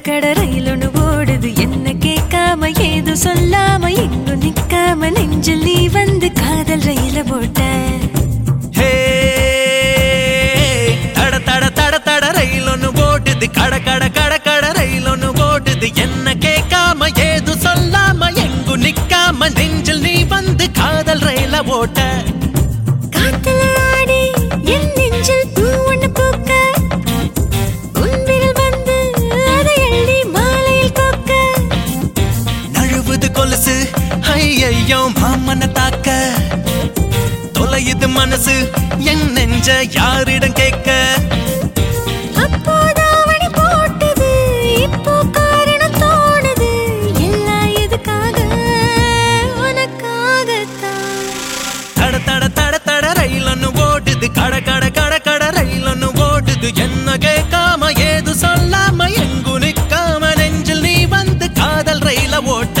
கட ரயில் ஒண்ணு ஓடுது என்ன கேட்காம ஏது சொல்லாம எங்கும் நிக்காம நெஞ்சில் நீ வந்து காதல் ரயில போட்ட ஹே தட தட தட தட ரயில் ஒண்ணு ஓடுது கட கட கட கட ரயில் ஒண்ணு ஓடுது என்ன கேட்காம ஏது சொல்லாம எங்கும் நிக்காம நெஞ்சில் நீ வந்து காதல் ரயில ஓட்ட காத்துல ஆடி என் நெஞ்சில் பூ ஒண்ணு பூக்க உன் விரல் வந்து அதை அள்ளி மாலையில் கோக்க நழுவுது கொலுசு ஐயையோ மாமன தாக்க தொலையுது மனசு என் நெஞ்ச யாரிடம் கேட்க அப்போதாவணி போட்டது இப்போ காரணம் தோணுது எல்லாம் எதுக்காக உனக்காகத்தான் தட தட தட தட ரயில் ஒண்ணு ஓடுது கட கட கட கட ரயில் ஒண்ணு ஓடுது என்ன கேட்காம ஏது சொல்லாம எங்கு நிக்காம நெஞ்சில் நீ வந்து காதல் ரயில ஓட்ட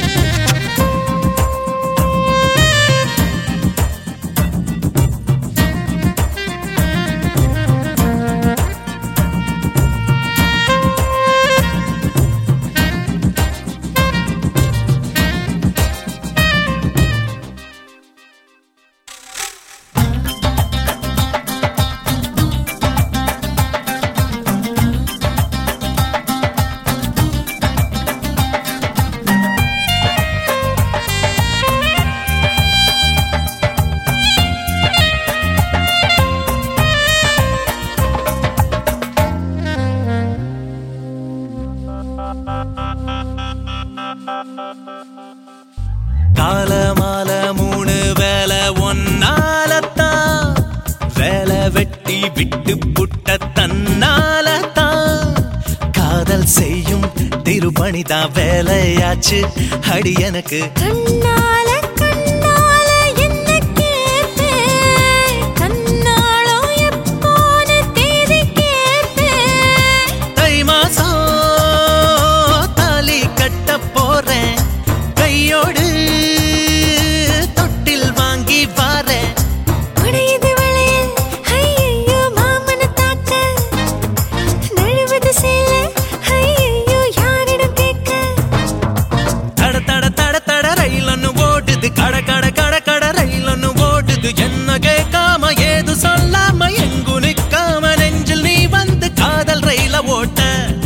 கால மால மூணு வேலை ஒன்னாலத்தான் வேலை வெட்டி விட்டு புட்ட தன்னாலத்தான் காதல் செய்யும் திருப்பணிதான் வேலையாச்சு அடி எனக்கு கண்ணால கண்ணால என்ன கேட்பேன் கண்ணாளம் எப்போன்னு தேதி கேட்பேன் தை மாசம் தாலி கட்ட போறேன் கையோடு தொட்டில் வாங்கி வாரேன் உடையுது வளையல் ஐயையோ மாமன தாக்க நழுவுது சேல ஐயையோ யாரிடம் கேட்க தட தட தட தட ரயில் ஒண்ணு ஓடுது கட கட கட கட ரயில் ஒண்ணு ஓடுது என்ன கேட்காம ஏது சொல்லாம எங்கு நிக்காம நெஞ்சில் நீ வந்து காதல் ரயில ஓட்ட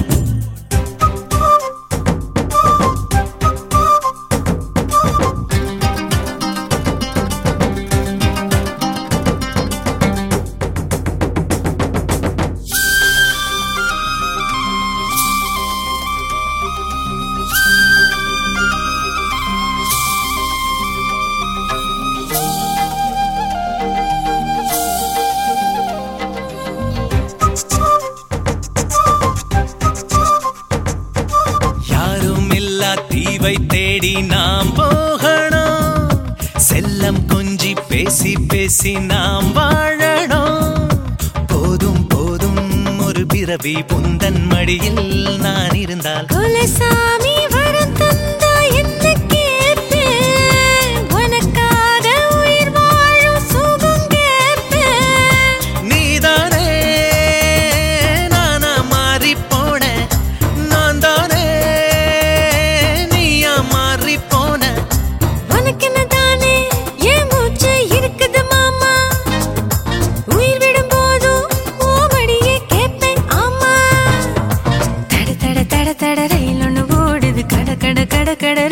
யாரும் இல்லா தீவை தேடி நாம் போகணும் செல்லம் கொஞ்சி பேசி பேசி நாம் வாழணும் போதும் போதும் ஒரு பிறவி புந்தன் மடியில் நான் இருந்தால் குலசாமி வரம் தந்தா என்ன கேட்பேன் உனக்காக உயிர் வாழும் சுகம் கேட்பேன் நீதானே நானா மாறி போனேன் நான் தானே நீயா மாறி போனேன் உனக்கு என்ன தானே என் மூச்சு இருக்குது மாமா உயிர் விடும் போதும் ஓமடியே கேட்பேன் ஆமா தட தட தட தட ரயில் ஒண்ணு ஓடுது கட கட கட கட